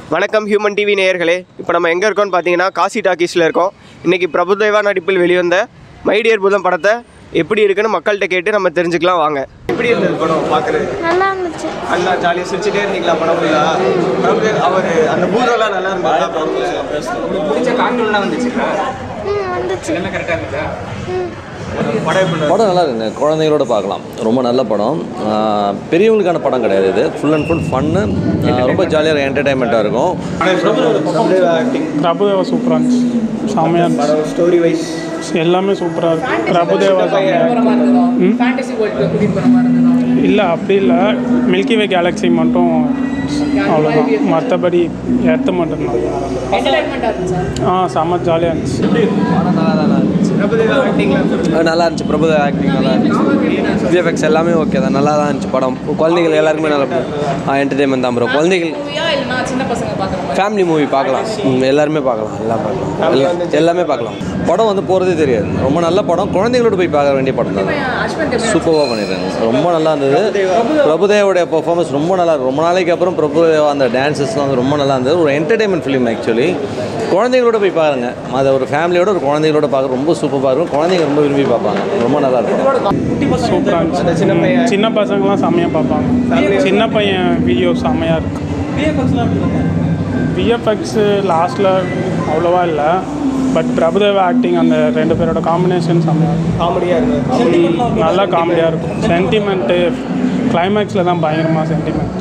வணக்கம் human TV நேயர்களே இப்போ நம்ம எங்கே இருக்கோம்னு பார்த்தீங்கன்னா காசி டாக்கீஸில் இருக்கோம் இன்றைக்கி பிரபுதேவா நடிப்பில் வெளிவந்த மைடியர் புதம் படத்தை எப்படி இருக்குன்னு மக்கள்கிட்ட கேட்டு நம்ம தெரிஞ்சுக்கலாம் வாங்க எப்படி இருந்தது படம் பார்க்குறது நல்லா இருந்துச்சு நல்லா ஜாலியாக சிரிச்சுட்டே இருந்தீங்களா படம் ஃபுல்லாக பிரபுதேவ் அவர் அந்த பூதம்லாம் நல்லா இருந்தது பிடிச்ச கார்ட்டூன்லாம் வந்துச்சுங்களா ம் வந்துச்சு எல்லாம் கரெக்டாக இருந்துச்சா ம் படம் எப்படி இருந்தது? படம் நல்லா இருக்குங்க குழந்தைங்களோட பார்க்கலாம் ரொம்ப நல்ல படம் ஆஹ் பெரியவங்களுக்கான படம் கிடையாது இது ஃபுல் அண்ட் ஃபுல் ஃபன்னு ரொம்ப ஜாலியாக என்டர்டைன்மெண்ட்டாக இருக்கும் பிரபுதேவா ஆக்டிங் பிரபுதேவா சூப்பராக இருந்துச்சு செம்மையாக இருந்துச்சு படம் ஸ்டோரி வைஸ் எல்லாமே சூப்பராக இருக்கு பிரபுதேவா செம்மையாக போகிற மாதிரி இருந்ததும் ஃபேண்டசி வேர்ல்டுக்கு கூட்டிகிட்டு போகிற மாதிரி இருந்ததும் இல்லை அப்படி இல்லை மில்கி வே கேலக்ஸி மட்டும் அவ்வளோதான் மற்றபடி ஏற்ற மட்டும்தான் என்டர்டைன்மெண்ட்டாக இருந்துச்சா ஆ செம்ம ஜாலியாக இருந்துச்சு பிரபுதேவா ஆக்டிங்லாம் அது நல்லா இருந்துச்சு பிரபு ஆக்டிங் நல்லா இருந்துச்சு விஎஃப்எக்ஸ் எல்லாமே ஓகே தான் நல்லா தான் இருந்துச்சு படம் குழந்தைகள் எல்லாருக்குமே நல்லா என்டர்டைன்மெண்ட் தான் ப்ரோ குழந்தைகள் மூவியா இல்லைனா சின்ன பசங்க பார்க்குற மாதிரி ஃபேமிலி மூவி பார்க்கலாம் ம், எல்லாருமே பார்க்கலாம் எல்லாம் பார்க்கலாம் எல்லாம் எல்லாமே பார்க்கலாம் படம் வந்து போகிறதே தெரியாது ரொம்ப நல்ல படம் குழந்தைங்களோட போய் பார்க்க வேண்டிய படம் தான் அஸ்வந்த் எப்படி சூப்பராக பண்ணியிருக்காங்க ரொம்ப நல்லா இருந்தது பிரபுதேவோடைய பெர்ஃபார்மன்ஸ் ரொம்ப நல்லா இருக்கு ரொம்ப நாளைக்கு அப்புறம் பிரபுதேவா அந்த டான்சஸ்லாம் வந்து ரொம்ப நல்லா இருந்தது ஒரு என்டர்டைன்மெண்ட் ஃபிலிம் ஆக்சுவலி குழந்தைங்களோட போய் பாருங்க அதை ஒரு ஃபேமிலியோட ஒரு குழந்தைங்களோட பார்க்க ரொம்ப சூப்பராக இருக்கும் குழந்தைங்க ரொம்ப விரும்பி பார்ப்பாங்க ரொம்ப நல்லா இருக்கும் சூப்பராக இருந்துச்சு ம், சின்ன பசங்களாம் செம்மையாக பார்ப்பாங்க சின்ன பையன் வீடியோ செம்மையாக இருக்கு விஎஃப்எக்ஸு லாஸ்ட்டில் அவ்வளோவா இல்லை பட் பிரபுதேவா ஆக்டிங் அந்த ரெண்டு பேரோட காம்பினேஷன் செம்மையாக இருக்கும் காமெடியாக இருந்தது நல்லா காமெடியாக இருக்கும் சென்டிமெண்ட்டு கிளைமேக்ஸில் தான் பயங்கரமாக சென்டிமெண்ட்